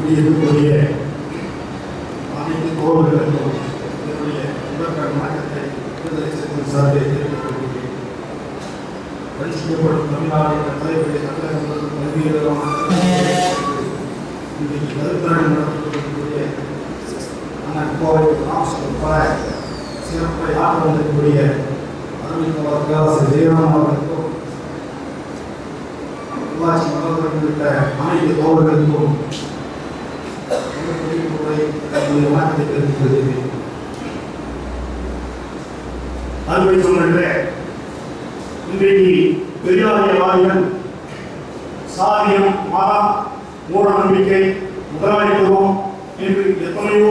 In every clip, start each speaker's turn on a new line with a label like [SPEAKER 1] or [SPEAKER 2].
[SPEAKER 1] இருக்கக்கூடிய அனைத்து தோழர்களுக்கும் என்னுடைய முதற்கண் வணக்கத்தை விடுதலை சிறுத்தைகள் சார்பில் தெரிவித்துக் கொள்கிறேன் பரிசீலிக்கப்படும் தமிழ்நாடு என்ற தலைவரை தமிழக முதல் பல்வேறு இன்றைக்கு கருத்தரங்கு நடத்தப்பட்டிருக்கக்கூடிய அண்ணன் கோவை ராமசந்திர பல சிறப்பை ஆற்ற வந்திருக்கக்கூடிய அருள்மிக்கவர் பேராசிரியர் ஜெயராமன் அவர்களுக்கும் உள்ளாட்சி மன்றத்தில் உள்ளிட்ட அனைத்து தோழர்களுக்கும் முதல் முறை தன்னுடைய வணக்கத்தை தெரிவித்துக் கொள்கிறேன் அறுவை சொன்னே இன்றைக்கு பெரியாரியவாதிகள் சாதியம் மதம் மூட நம்பிக்கை முதலாளித்துவம் என்று எத்தனையோ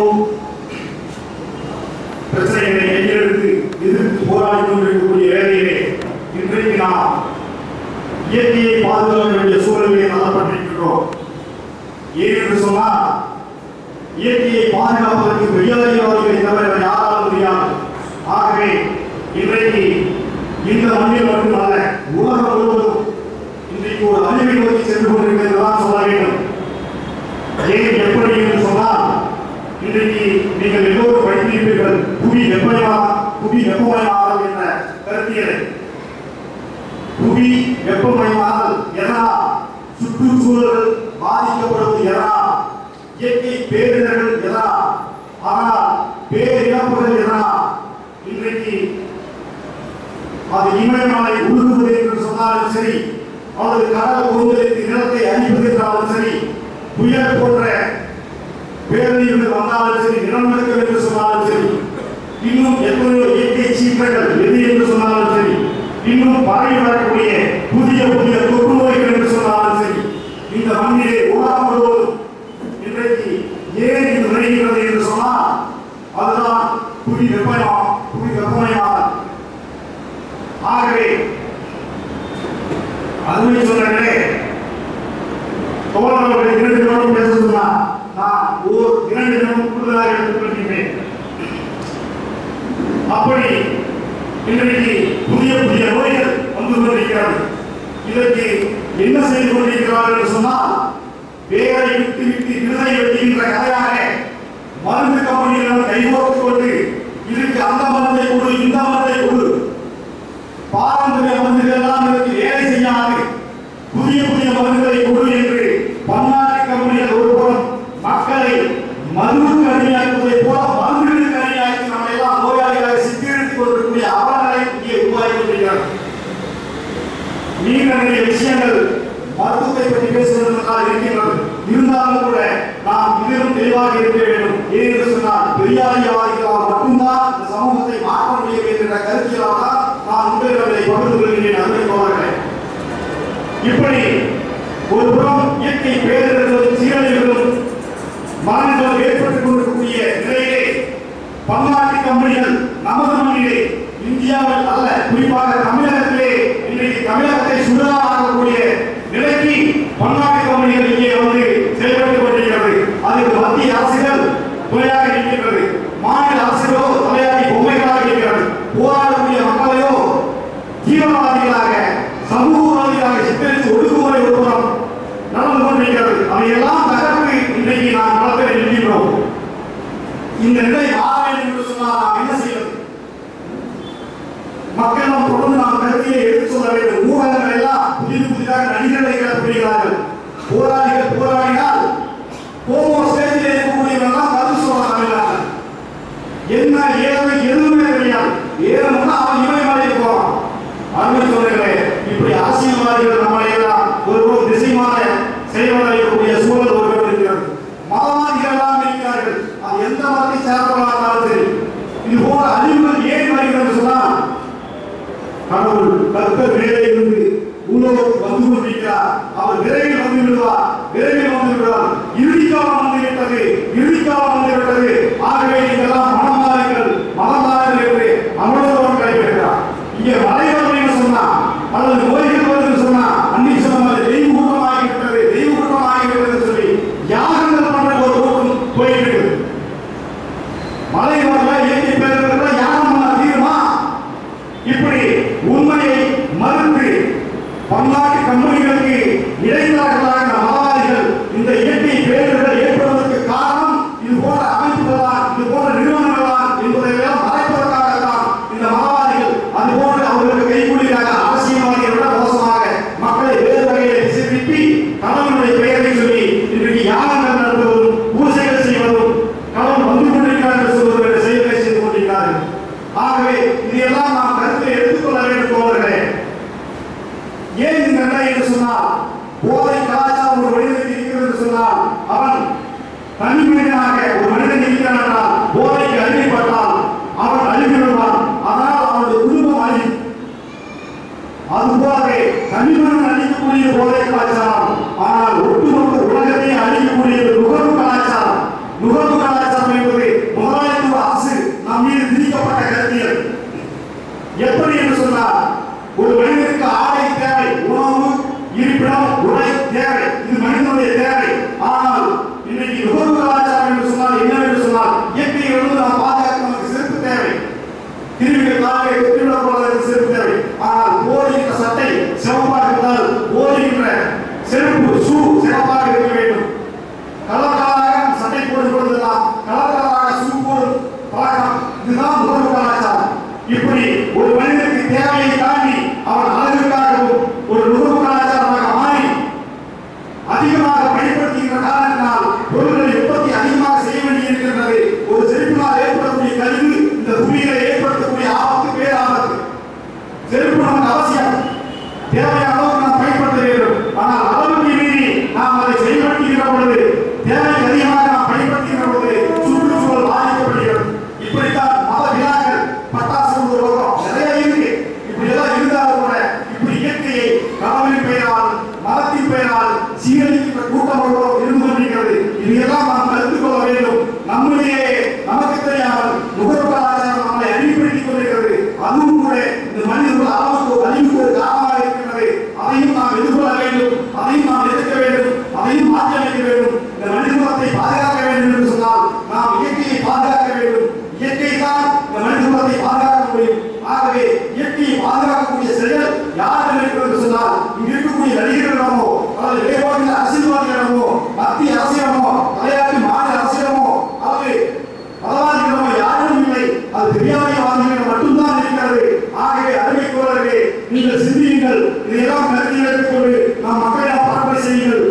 [SPEAKER 1] பிரச்சனைகளை கையெழுத்து எதிர்த்து போராடி கொண்டிருக்கக்கூடிய வேலையிலே இன்றைக்கு நாம் இயற்கையை பாதுகாக்க வேண்டிய சூழலிலே தள்ளப்பட்டிருக்கிறோம் ஏன் என்று சொன்னால் இயற்கையை பாதுகாப்பதற்கு பெரியாரியவாதிகளை தவிர வேறு யாராலும் முடியாது ஆகவே இன்றைக்கு இந்த மண்ணில் மட்டுமல்ல உலகம் முழுவதும் இன்றைக்கு ஒரு அழிவை நோக்கி சென்று கொண்டிருக்கிறது தான் சொல்ல வேண்டும் ஏன் எப்படி என்று சொன்னால் இன்றைக்கு நீங்கள் எல்லோரும் படித்திருப்பீர்கள் புவி வெப்பமயமா புவி வெப்பமயமாதல் என்ற கருத்தியலை புவி வெப்பமயமாதல் எதனால் சுற்றுச்சூழல் பாதிக்கப்படுவது எதனால் இயற்கை பேரிடர்கள் எதனால் ஆனால் பேரிழப்புகள் எதனால் இன்றைக்கு அது இமயமலை உருகுவது என்று சொன்னாலும் சரி அல்லது கடல் கொந்தளித்து நிலத்தை அழிப்பது என்றாலும் சரி புயல் போன்ற பேரழிவுகள் வந்தாலும் சரி நிலநடுக்கம் என்று சொன்னாலும் சரி இன்னும் எத்தனையோ இயற்கை சீற்றங்கள் எது என்று சொன்னாலும் சரி இன்னும் பரவி வரக்கூடிய புதிய புதிய தொற்று நோய்கள் என்று சொன்னாலும் சரி இந்த மண்ணிலே உலகம் முழுவதும் இன்றைக்கு ஏன் இது விளைகிறது என்று சொன்னால் அதுதான் புவி வெப்பமா புவி வெப்பமயமாதல் ஆகவே அருமை சொல்றே தோழர்கள் இரண்டு நிமிடம் பேச சொன்னா நான் ஒரு இரண்டு நிமிடம் கூடுதலாக எடுத்துக்கொள்கிறேன் அப்படி இன்றைக்கு புதிய புதிய நோய்கள் வந்து கொண்டிருக்கிறது இதற்கு என்ன செய்து கொண்டிருக்கிறார்கள் என்று சொன்னால் வேரை விட்டு விட்டு விருதை வெட்டுகின்ற கதையாக மருந்து கம்பெனிகளுடன் கைகோர்த்து கொண்டு இதுக்கு அந்த மருந்தை கொடு இந்த மருந்தை கொடு பாரம்பரிய மருந்துகள் எல்லாம் இதற்கு வேலை செய்யாது புதிய புதிய மருந்துகளை கொடு என்று பன்னாட்டு கம்பெனிகள் ஒருபுறம் மக்களை மருந்துக்கு அடிமையாக்குவதை போல மருந்துகளுக்கு அடிமையாக்கி நம்ம எல்லாம் நோயாளிகளாக சித்தரித்துக் கொண்டிருக்கக்கூடிய அவலங்களை இங்கே உருவாக்கி கொண்டிருக்கிறார்கள் நீண்ட நிறைய விஷயங்கள் மருத்துவத்தை பற்றி பேசுவதற்காக இருக்கின்றது இருந்தாலும் கூட நாம் இதிலும் தெளிவாக இருக்க வேண்டும் ஏன் என்று சொன்னால் பெரியாரியவாதிகளால் மட்டும்தான் இந்த சமூகத்தை மாற்ற முடியும் என்கிற கருத்தியலால் தான் நான் உங்களிடங்களை பகிர்ந்து கொள்கிறேன் அருமை தோழர்களே இப்படி ஒரு புறம் இயற்கை பேரிடர்களும் சீரழிவுகளும் மரணங்களும் ஏற்பட்டுக் கொண்டிருக்கக்கூடிய நிலையிலே பன்னாட்டு கம்பெனிகள் நமது மண்ணிலே இந்தியாவில் அல்ல குறிப்பாக தமிழகத்திலே இன்றைக்கு தமிழகத்தை சுடராகக்கூடிய நிலைக்கு பன்னாட்டு கம்பெனிகள் இங்கே வந்து செயல்பட்டுக் கொண்டிருக்கிறது அதுக்கு மத்திய அரசுகள் துணையாக இருக்கின்றது மாநில அரசுகளோ தலையாரி பொம்மைகளாக இருக்கிறது போராடக்கூடிய மக்களையோ தீவிரவாதிகளாக சமூகவாதிகளாக சித்தரித்து ஒடுக்குமுறை ஒருபுறம் நடந்து கொண்டிருக்கிறது அதையெல்லாம் தகர்த்து இன்றைக்கு நாம் நடத்த இருக்கின்றோம் இந்த நிலை மாற வேண்டும் என்று சொன்னால் நாம் என்ன செய்வது மக்களும் தொடர்ந்து நாம் கருத்தியை எடுத்து சொல்ல வேண்டும் ஊடகங்கள் எல்லாம் புதிது புதிதாக நடிகர்களை கிளப்புகிறார்கள் போராளிகள் போராடினால் கோமோ ஸ்டேஜில் இருக்கக்கூடியவெல்லாம் கருத்து சொல்ல தமிழ்நாடு என்ன ஏது எதுவுமே தெரியாது ஏறணும்னா அவன் இமயமலைக்கு போவான் அருமை சொல்றீங்களே இப்படி அரசியல்வாதிகள் நம்மளை எல்லாம் ஒரு ஒரு திசை மாற செய்வதற்கக்கூடிய சூழல் ஒரு இருக்கிறது மதவாதிகள் எல்லாம் இருக்கிறார்கள் அது எந்த மதத்தை சேர்ந்தவர்களாக இருந்தாலும் சரி இது போல அழிவுகள் ஏன் வருகிறது சொன்னால் கடவுள் கர்த்தர் மேலே இருந்து பூலோகத்துக்கு வந்து கொண்டிருக்கிறார் அவர் விரைவில் வந்து விடுவார் விரைவில் வந்து விடுவார் இறுதிக்காலம் வந்து விட்டது இறுதிக்காலம் வந்து விட்டது ஆகவே நீங்கள்லாம் மனம் மாறுங்கள் மனம் மாறுங்கள் என்று அமலோகம் கைப்பற்றார் இங்கே மழை வருதுன்னு சொன்னா அல்லது நோய்கள் வருதுன்னு சொன்னா அன்னைக்கு சொன்ன மாதிரி தெய்வ கூட்டம் ஆகிவிட்டது தெய்வ கூட்டம் ஆகிவிட்டது சொல்லி யாகங்கள் பண்ற ஒரு கூட்டம் போயிட்டு இருக்குது மழை வரல இயற்கை பேரிடர்கள் யாகம் பண்ண தீருமா இப்படி உண்மையை மறுத்து பன்னாட்டு கம்பெனிகளுக்கு இடைத்தரகர்களாக மதவாதிகள் இந்த இயற்கை பேரிடர்கள் ஏற்படுவதற்கு என்று சொன்னால் போதை கலாச்சாரம் ஒரு மனிதனுக்கு இருக்கிறது என்று சொன்னால் அவன் தனி மனிதனாக ஒரு மனிதன் இருக்கிறான் என்றால் போதைக்கு அடிமைப்பட்டால் அவன் அழிந்து விடுவான் அதனால் அவனுடைய குடும்பம் அழியும் அதுபோலவே தனிமனிதன் அழிக்கக்கூடிய போதை கலாச்சாரம் ஆனால் ஒட்டுமொத்த உலகத்தை அழிக்கக்கூடியது நுகர்வு கலாச்சாரம் நுகர்வு கலாச்சாரம் என்பது முதலாளித்துவ அரசு நம் மீது விதிக்கப்பட்ட கருத்தியல் எப்படி என்று சொன்னால் ஒரு மனிதனுக்கு ஆடை தேவை உணவு இருப்பிடம் உடை தேவை இது மனிதனுடைய தேவை ஆனால் இன்னைக்கு நுகர்வு கலாச்சாரம் என்று சொன்னால் என்னவென்று சொன்னால் இயற்கையிலிருந்து நாம் பாதுகாக்க நமக்கு செருப்பு தேவை கிருமிகள் காலை வெற்றிவிடக் கூடாது செருப்பு தேவை ஆனால் போடுகின்ற சட்டை சிவப்பாக இருந்தால் போடுகின்ற செருப்பு ஷூ சிறப்பாக இருக்க வேண்டும் கலர் கலராக சட்டை போடும் பொழுதெல்லாம் கலர் கலராக ஷூ போடும் பழக்கம் இதுதான் நுகர்வு கலாச்சாரம் இப்படி ஒரு மனிதனுக்கு தேவையை தாண்டி அவன் அழகுக்காகவும் ஒரு நுகர்வு கலாச்சாரமாக மாறி அதிகமாக பயன்படுத்துகின்ற காரணத்தினால் பொருட்களை உற்பத்தி அதிகமாக செய்ய வேண்டியிருக்கின்றது ஒரு செழிப்பினால் ஏற்படக்கூடிய கழிவு இந்த பூமியில ஏற்படுத்தக்கூடிய ஆபத்து பேராபத்து செருப்பு நமக்கு அவசியம் தேவையான அளவுக்கு நாம் பயன்படுத்த வேண்டும் ஆனால் அளவுக்கு மீறி நாம் அதை செயல்படுத்துகின்ற பொழுது தேவைக்கு அதிகமாக நாம் பயன்படுத்துகின்ற பொழுது சுற்றுச்சூழல் பாதிக்கப்படுகிறது இப்படித்தான் மத விழாக்கள் பட்டாசு ஒரு பக்கம் நிறைய இருக்கு இப்படி எல்லாம் இருந்தாலும் கூட இப்படி இயற்கையை கடவுளின் பெயரால் மதத்தின் பெயரால் சீரழிக்கின்ற கூட்டம் ஒருவரும் இருந்து கொண்டிருக்கிறது இதையெல்லாம் நாம் கருத்து கொள்ள வேண்டும் நம்முடைய நமக்கு தெரியாமல் நுகர்வு கலாச்சாரம் நம்மை அறிவுப்படுத்திக் கொண்டிருக்கிறது அதுவும் கூட இந்த மனிதர்கள் அளவுக்கு ஒரு அழிவுக்கு ஒரு காரணமாக இருக்கின்றது அதையும் நாம் எதிர்கொள்ள வேண்டும் அதையும் நாம் எதிர்க்க வேண்டும் அதையும் மாற்றியமைக்க வேண்டும் இந்த மனித குலத்தை பாதுகாக்க வேண்டும் என்று சொன்னால் நாம் இயற்கையை பாதுகாக்க வேண்டும் இயற்கை தான் இந்த மனித குலத்தை பாதுகாக்க முடியும் ஆகவே இயற்கையை பாதுகாக்கக்கூடிய செயல் யார் இருக்கிறது என்று சொன்னால் இங்கு இருக்கக்கூடிய நடிகர்களிடமோ அல்லது வேறுபாடு அரசியல்வாதிகளிடமோ மத்திய அரசியலமோ தலையாட்டி மாநில அரசியலமோ அல்லது பதவாதிகளமோ யாரும் இல்லை அது பெரியாரியவாதிகளிடம் மட்டும்தான் இருக்கிறது ஆகவே அருமை தோழர்களே நீங்கள் சிந்தியுங்கள் இதையெல்லாம் கருத்தில் எடுத்துக்கொண்டு நாம் மக்களிடம் பரப்புரை செய்யுங்கள்